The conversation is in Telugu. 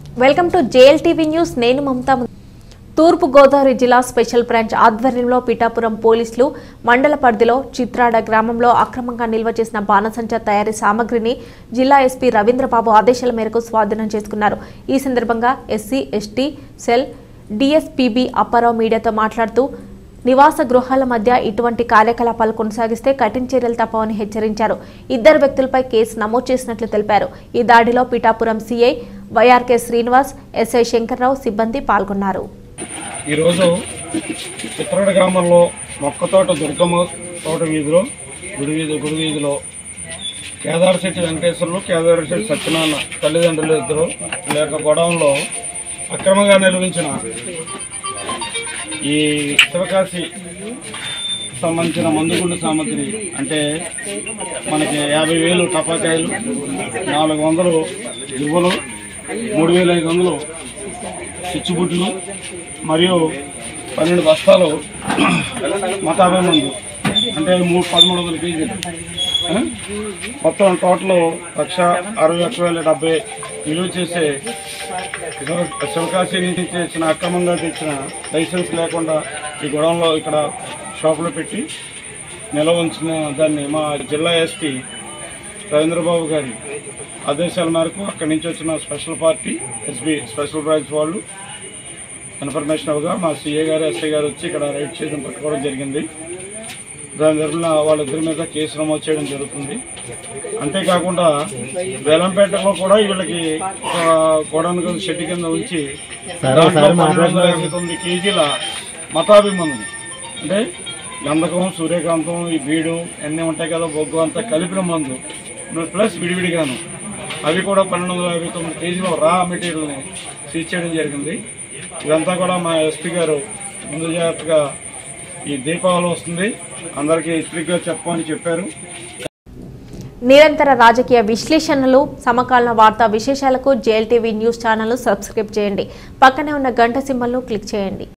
వెల్కమ్ టు జేఎల్టీవీ న్యూస్ నేను మమతా ము- తూర్పు గోదావరి జిల్లా స్పెషల్ బ్రాంచ్ ఆధ్వర్యంలో పిఠాపురం పోలీసులు మండల పరిధిలో చిత్రాడ గ్రామంలో అక్రమంగా నిల్వ చేసిన బాణసంచా తయారీ సామగ్రిని జిల్లా ఎస్పీ రవీంద్రబాబు ఆదేశాల మేరకు స్వాధీనం చేసుకున్నారు ఈ సందర్భంగా ఎస్సీ ఎస్టీ సెల్ డిఎస్పీబీ అప్పారావు మీడియాతో మాట్లాడుతూ నివాస గృహాల మధ్య ఇటువంటి కార్యకలాపాలు కొనసాగిస్తే కఠిన చర్యలు తప్పవని హెచ్చరించారు ఇద్దరు వ్యక్తులపై కేసు నమోదు చేసినట్లు తెలిపారు ఈ దాడిలో Pithapuram CI Y R K Srinivas SI Shankarrao సిబ్బంది పాల్గొన్నారు ఈరోజు చిత్రాడ గ్రామంలో మొక్కతోట దుర్గమ్మ తోట వీధిలో గుడి వీధి గుడి వీధిలో కేదారశెట్టి వెంకటేశ్వర్లు కేదారశెట్టి సత్యనారాయణ తల్లిదండ్రులు ఇద్దరు లేక గొడవంలో అక్రమంగా నిర్వహించిన ఈ శివకాశి సంబంధించిన మందుగుండు సామగ్రి అంటే మనకి యాభై వేలు టపాకాయలు నాలుగు వందలు దివ్వలు మూడు వేల ఐదు వందలు చిచ్చుబుడ్లు మరియు పన్నెండు బస్తాలు మతాబే మందు అంటే మూడు పదమూడు వందల కేజీలు ఆ? మొత్తం టోటల్ లక్ష అరవై ఒక్క వేల డెబ్బై విలువ చేసే శివ- శివకాశి నుంచి తెచ్చిన అక్రమంగా తెచ్చిన లైసెన్స్ లేకుండా ఈ గొడవలో ఇక్కడ షాపులో పెట్టి నిల్వ ఉంచిన దాన్ని మా జిల్లా ఎస్పీ రవీంద్రబాబు గారి ఆదేశాల మేరకు అక్కడి నుంచి వచ్చిన special party SB special branch వాళ్ళు ఇన్ఫర్మేషన్ అవగా మా సీఏ గారు ఎస్ఐ గారు వచ్చి ఇక్కడ రైడ్ చేయడం పట్టుకోవడం జరిగింది దాని తరఫున వాళ్ళిద్దరి మీద కేసు నమోదు చేయడం జరుగుతుంది అంతేకాకుండా వేలంపేటలో కూడా వీళ్ళకి గోడౌన్ కింద షెడ్ కింద ఉంచి దాంట్లో పన్నెండు వందల యాభై తొమ్మిది కేజీల మతాభిమందులు అంటే గంధకం సూర్యకాంతం ఈ బీడు అన్నీ ఉంటాయి కదా బొగ్గు అంతా కలిపిన మందు ప్లస్ విడివిడిగాను అవి కూడా పన్నెండు వందల యాభై తొమ్మిది కేజీల రా మెటీరియల్ని సీజ్ చేయడం జరిగింది ఇదంతా కూడా మా ఎస్పీ గారు ముందు జాగ్రత్తగా ఈ దీపావళి వస్తుంది అందరికీ హెచ్చరికగా చెప్పమని చెప్పారు నిరంతర రాజకీయ విశ్లేషణలు సమకాలీన వార్తా విశేషాలకు జేఎల్టీవీ న్యూస్ ఛానల్ సబ్స్క్రైబ్ చేయండి పక్కనే ఉన్న గంట సింబల్ను క్లిక్ చేయండి